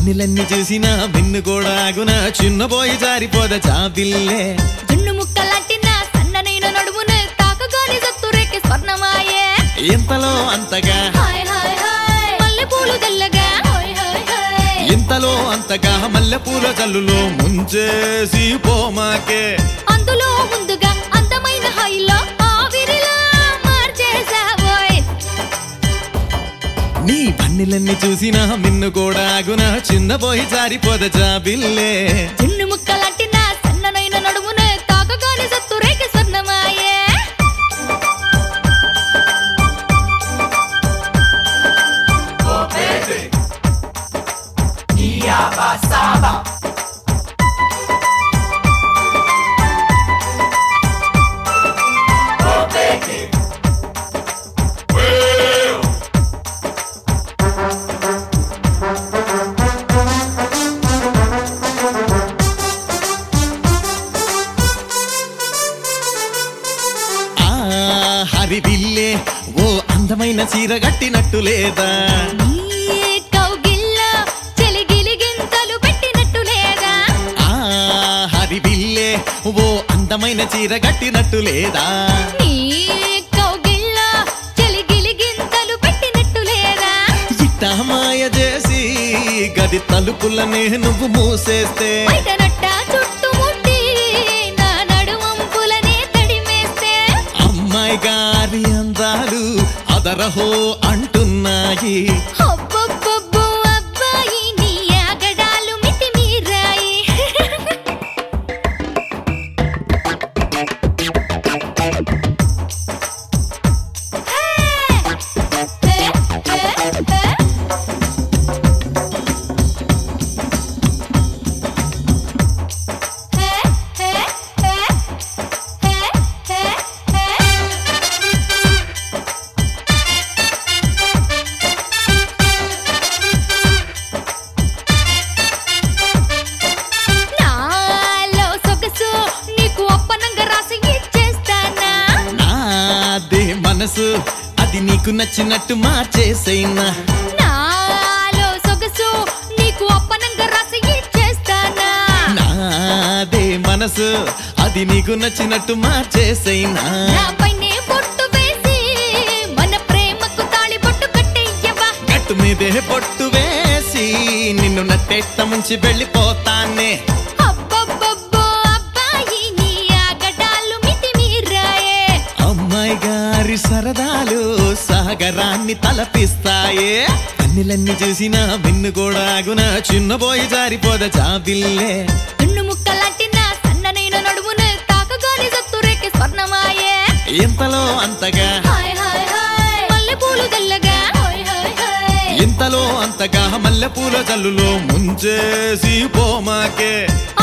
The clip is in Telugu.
వెన్నెలన్నీ చూసినా వెన్ను కూడా ఆగున చిన్నబోయి జారిపోద జాబిల్లే జున్ను ముక్కలాంటి నా సన్ననైన నడుమును తాకగానే సత్తురేకి స్వర్ణమాయే ఇంతలో అంతగా హాయ్ హాయ్ హాయ్ మల్లెపూలు తెల్లగా హాయ్ హాయ్ హాయ్ ఇంతలో అంతగా మల్లెపూల జల్లులో ముంచేసి పోమాకే అందులో ముందుగా అందమైన హైలో ఆవిరిలా మార్చేసావోయ్ నీ పన్నెలన్నీ చూసినా మిన్ను కూడా ఆగున చిన్నబోయి జారిపోద జాబిల్లే జున్ను ముక్కలాంటి నా సన్ననైన నడుమును తాకగానే సత్తురేకి స్వర్ణమాయే ఆ హరివిల్లే ఓ అందమైన చీర కట్టినట్టు లేదా నీ కౌగిల్లో చెలిగిలిగింతలు పెట్టినట్టు లేదా ఆ హరివిల్లే ఓ అందమైన చీర కట్టినట్టు లేదా నీ కౌగిల్లో చెలిగిలిగింతలు పెట్టినట్టు లేదా ఇట్టా మాయ చేసి గది తలుపులనే నువ్వు మూసేస్తే బయట నట్ట చుట్టుముట్టి నా నడుమంపులనే తడిమేస్తే అమ్మాయి గారి అందాలు అదరహో అంటున్నాయి అబ్బబ్బబ్బో అబ్బాయి నీ ఆగడాలు మితిమీరాయి హే, హే, హే, హే. హే, హే, హే, హే, హే, హే. నాలో సొగసు నీకు అప్పనంగా రాసి ఇచ్చేస్తానా నాదే మనసు అది నీకు నచ్చినట్టు మార్చేసేనా నాలో సొగసు నీకు అప్పనంగా రాసి ఇచ్చేస్తానా నాదే మనసు అది నీకు నచ్చినట్టు మార్చేసేనా నాపైనే బొట్టు వేసి మన ప్రేమకు తాళి బొట్టు కట్టేయ్యవా గట్టు మీదే పొట్టు వేసి నిన్ను నట్టేట్ట ముంచి వెళ్ళిపోతానే అబ్బబ్బబ్బో అబ్బాయి నీ ఆగడాలు మితిమీరాయే అమ్మాయి గారి సరదాలు సాగరాన్ని తలపిస్తాయే అన్నిలన్నీ చూసినా వెన్ను కూడా ఆగున చిన్నబోయి జారిపోద జాబిల్లే దున్ను ముక్కలాంటి నా సన్ననైన నడుమును తాకగానే సత్తురేకి స్వర్ణమాయే ఇంతలో అంతగా హాయ్ హాయ్ హాయ్ మల్లెపూలు తెల్లగా హాయ్ హాయ్ హాయ్ ఇంతలో అంతగా మల్లెపూల జల్లులో ముంచేసి పోమాకే